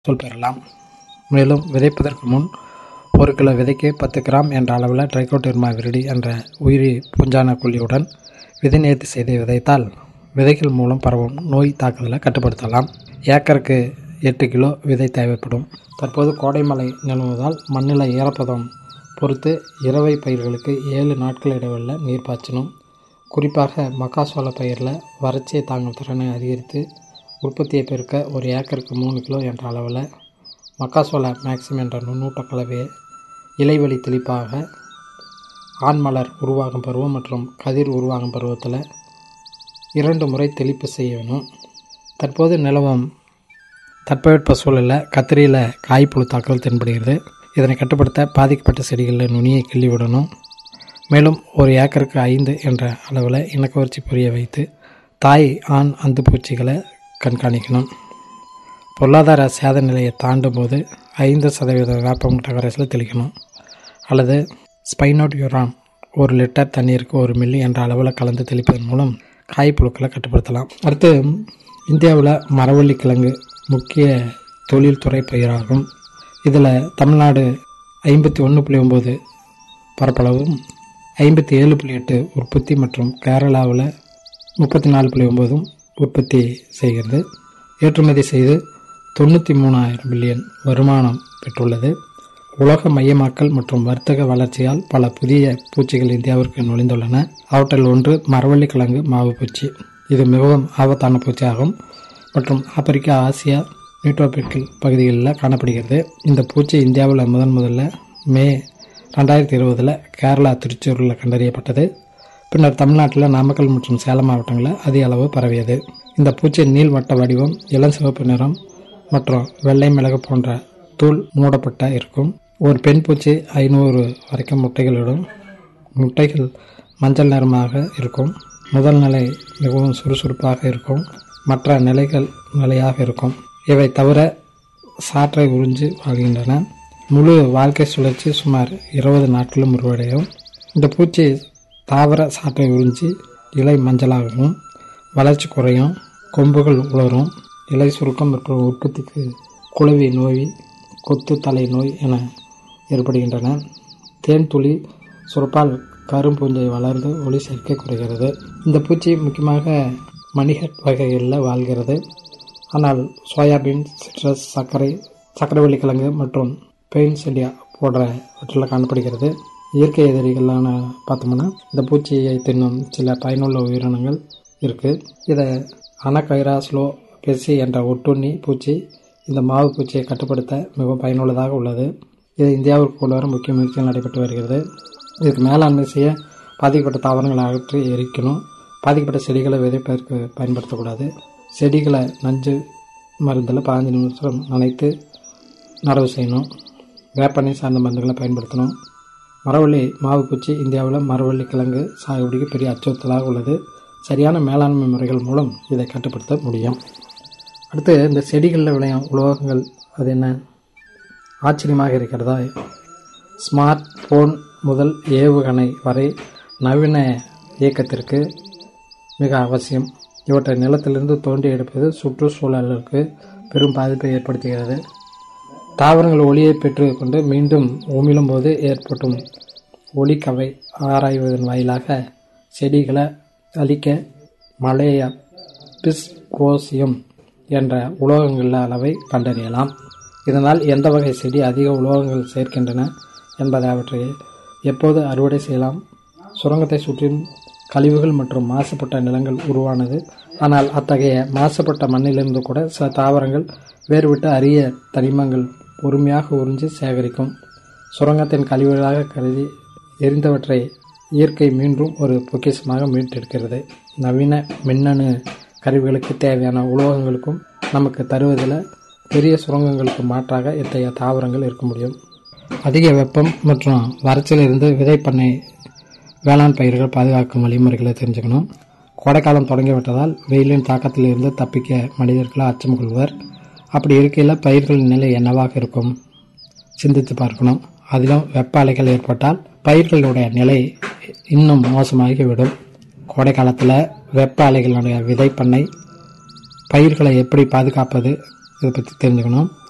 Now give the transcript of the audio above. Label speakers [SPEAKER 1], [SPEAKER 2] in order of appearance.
[SPEAKER 1] மகசூல் பெறலாம் மேலும் விதைப்பதற்கு முன் ஒரு கிலோ விதைக்கு பத்து கிராம் என்ற அளவில் ட்ரைகோடெர்மா விரிடி என்ற உயிரி பூஞ்சான கொல்லியுடன் விதை நேர்த்தி செய்து விதைத்தால் விதைகள் மூலம் பரவும் நோய் தாக்குதலை கட்டுப்படுத்தலாம் ஏக்கருக்கு எட்டு கிலோ விதை தேவைப்படும் தற்போது கோடை மழை நிலவுவதால் மண்ணில் ஈரப்பதம் பொறுத்து இரவை பயிர்களுக்கு ஏழு நாட்கள் இடைவெளியில் நீர் பாய்ச்சணும் குறிப்பாக மக்காசோள பயிரில் வறட்சியை தாங்கும் திறனை அதிகரித்து உற்பத்தியை பெருக்க ஒரு ஏக்கருக்கு மூணு கிலோ என்ற அளவில் மக்காசோள மேக்சிம் என்ற நுண்ணூட்ட கலவையை இலைவழி தெளிப்பாக ஆண் மலர் உருவாகும் பருவம் மற்றும் கதிர் உருவாகும் பருவத்தில் இரண்டு முறை தெளிப்பு செய்ய வேணும் தற்போது நிலவும் தட்பவெட்ப சூழலில் கத்திரியில் காய்ப்புழு தாக்குதல் தென்படுகிறது இதனை கட்டுப்படுத்த பாதிக்கப்பட்ட செடிகளில் நுனியை கிள்ளி விடணும் மேலும் ஒரு ஏக்கருக்கு ஐந்து என்ற அளவில் இனக்கவர்ச்சி புரிய வைத்து தாய் ஆண் அந்து பூச்சிகளை கண்காணிக்கணும் பொருளாதார சேத நிலையை தாண்டும் போது ஐந்து சதவீத வேப்பமுட்ட கரைசலை தெளிக்கணும் அல்லது ஸ்பைனோட் யூரான் ஒரு லிட்டர் தண்ணீருக்கு ஒரு மில்லி என்ற அளவில் கலந்து தெளிப்பதன் மூலம் காய்ப்புழுக்களை கட்டுப்படுத்தலாம் அடுத்து இந்தியாவில் மரவள்ளி கிழங்கு முக்கிய தொழில்துறை பயிராகும் இதில் தமிழ்நாடு ஐம்பத்தி ஒன்று புள்ளி ஒம்பது பரப்பளவும் ஐம்பத்தி ஏழு புள்ளி எட்டு உற்பத்தி மற்றும் கேரளாவில் முப்பத்தி நாலு புள்ளி ஒம்போதும் உற்பத்தி செய்கிறது ஏற்றுமதி செய்து தொண்ணூற்றி மூணாயிரம் பில்லியன் வருமானம் பெற்றுள்ளது உலக மையமாக்கல் மற்றும் வர்த்தக வளர்ச்சியால் பல புதிய பூச்சிகள் இந்தியாவிற்கு நுழைந்துள்ளன அவற்றில் ஒன்று மரவள்ளி கிழங்கு மாவு பூச்சி இது மிகவும் ஆபத்தான பூச்சியாகும் மற்றும் ஆப்பிரிக்கா ஆசியா நியூட்ரோபிக்கல் பகுதிகளில் காணப்படுகிறது இந்த பூச்சி இந்தியாவில் முதன் முதல்ல மே ரெண்டாயிரத்தி இருபதில் கேரளா திருச்சூரில் கண்டறியப்பட்டது பின்னர் தமிழ்நாட்டில் நாமக்கல் மற்றும் சேலம் மாவட்டங்களில் அதிக அளவு பரவியது இந்த பூச்சி நீள்வட்ட வடிவம் இளம் சிவப்பு நிறம் மற்றும் வெள்ளை மிளகு போன்ற தூள் மூடப்பட்ட இருக்கும் ஒரு பெண் பூச்சி ஐநூறு வரைக்கும் முட்டைகளிடும் முட்டைகள் மஞ்சள் நிறமாக இருக்கும் முதல் நிலை மிகவும் சுறுசுறுப்பாக இருக்கும் மற்ற நிலைகள் நிலையாக இருக்கும் இவை தவிர சாற்றை உறிஞ்சி வாழ்கின்றன முழு வாழ்க்கை சுழற்சி சுமார் இருபது நாட்களும் உருவடையும் இந்த பூச்சி தாவர சாற்றை உறிஞ்சி இலை மஞ்சளாகவும் வளர்ச்சி குறையும் கொம்புகள் உலரும் இலை சுருக்கம் மற்றும் உற்பத்திக்கு குளவி நோய் கொத்து தலை நோய் என ஏற்படுகின்றன தேன் துளி சுரப்பால் கரும்பூஞ்சை வளர்ந்து ஒளி சேர்க்கை குறைகிறது இந்த பூச்சி முக்கியமாக மணிகட் வகைகளில் வாழ்கிறது ஆனால் சோயாபீன் சிட்ரஸ் சர்க்கரை சர்க்கரைவள்ளி கிழங்கு மற்றும் பெயின் செடியா போன்றவற்றில் காணப்படுகிறது இயற்கை எதிரிகளான பார்த்தோம்னா இந்த பூச்சியை தின்னும் சில பயனுள்ள உயிரினங்கள் இருக்குது இதை அனகைராஸ்லோ பெசி என்ற ஒட்டுண்ணி பூச்சி இந்த மாவு பூச்சியை கட்டுப்படுத்த மிகவும் பயனுள்ளதாக உள்ளது இது இந்தியாவிற்கு கொண்டு வர முக்கிய முயற்சிகள் நடைபெற்று வருகிறது இதுக்கு மேலாண்மை செய்ய பாதிக்கப்பட்ட தாவரங்களை அகற்றி எரிக்கணும் பாதிக்கப்பட்ட செடிகளை விதைப்பதற்கு பயன்படுத்தக்கூடாது செடிகளை நஞ்சு மருந்தில் பதினஞ்சு நிமிஷம் நனைத்து நடவு செய்யணும் வேப்பெண்ணெய் சார்ந்த மருந்துகளை பயன்படுத்தணும் மரவள்ளி மாவு பூச்சி இந்தியாவில் மரவள்ளி கிழங்கு சாகுபடிக்கு பெரிய அச்சுறுத்தலாக உள்ளது சரியான மேலாண்மை முறைகள் மூலம் இதை கட்டுப்படுத்த முடியும் அடுத்து இந்த செடிகளில் விளையும் உலோகங்கள் அது என்ன ஆச்சரியமாக இருக்கிறதா ஸ்மார்ட் ஃபோன் முதல் ஏவுகணை வரை நவீன இயக்கத்திற்கு மிக அவசியம் இவற்றை நிலத்திலிருந்து தோண்டி எடுப்பது சுற்றுச்சூழலுக்கு பெரும் பாதிப்பை ஏற்படுத்துகிறது தாவரங்கள் ஒளியை பெற்றுக்கொண்டு மீண்டும் உமிழும் போது ஏற்படும் ஒளிக்கவை ஆராய்வதன் வாயிலாக செடிகளை அழிக்க மலேய பிஸ்கோசியம் என்ற உலோகங்கள் அளவை கண்டறியலாம் இதனால் எந்த வகை செடி அதிக உலோகங்கள் சேர்க்கின்றன என்பதை அவற்றை எப்போது அறுவடை செய்யலாம் சுரங்கத்தை சுற்றிலும் கழிவுகள் மற்றும் மாசுபட்ட நிலங்கள் உருவானது ஆனால் அத்தகைய மாசுபட்ட மண்ணிலிருந்து கூட சில தாவரங்கள் வேறுவிட்ட அரிய தனிமங்கள் பொறுமையாக உறிஞ்சி சேகரிக்கும் சுரங்கத்தின் கழிவுகளாக கருதி எரிந்தவற்றை இயற்கை மீண்டும் ஒரு பொக்கிஷமாக மீட்டெடுக்கிறது நவீன மின்னணு கருவிகளுக்கு தேவையான உலோகங்களுக்கும் நமக்கு தருவதில் பெரிய சுரங்கங்களுக்கு மாற்றாக இத்தகைய தாவரங்கள் இருக்க முடியும் அதிக வெப்பம் மற்றும் வறட்சியிலிருந்து விதைப்பண்ணை வேளாண் பயிர்கள் பாதுகாக்கும் வழிமுறைகளை தெரிஞ்சுக்கணும் கோடைக்காலம் தொடங்கிவிட்டதால் வெயிலின் தாக்கத்திலிருந்து தப்பிக்க மனிதர்கள் அச்சம் கொள்வர் அப்படி இருக்கையில் பயிர்களின் நிலை என்னவாக இருக்கும் சிந்தித்து பார்க்கணும் அதிலும் வெப்ப அலைகள் ஏற்பட்டால் பயிர்களுடைய நிலை இன்னும் மோசமாகிவிடும் கோடை காலத்தில் வெப்ப அலைகளுடைய விதைப்பண்ணை பயிர்களை எப்படி பாதுகாப்பது இதை பற்றி தெரிஞ்சுக்கணும்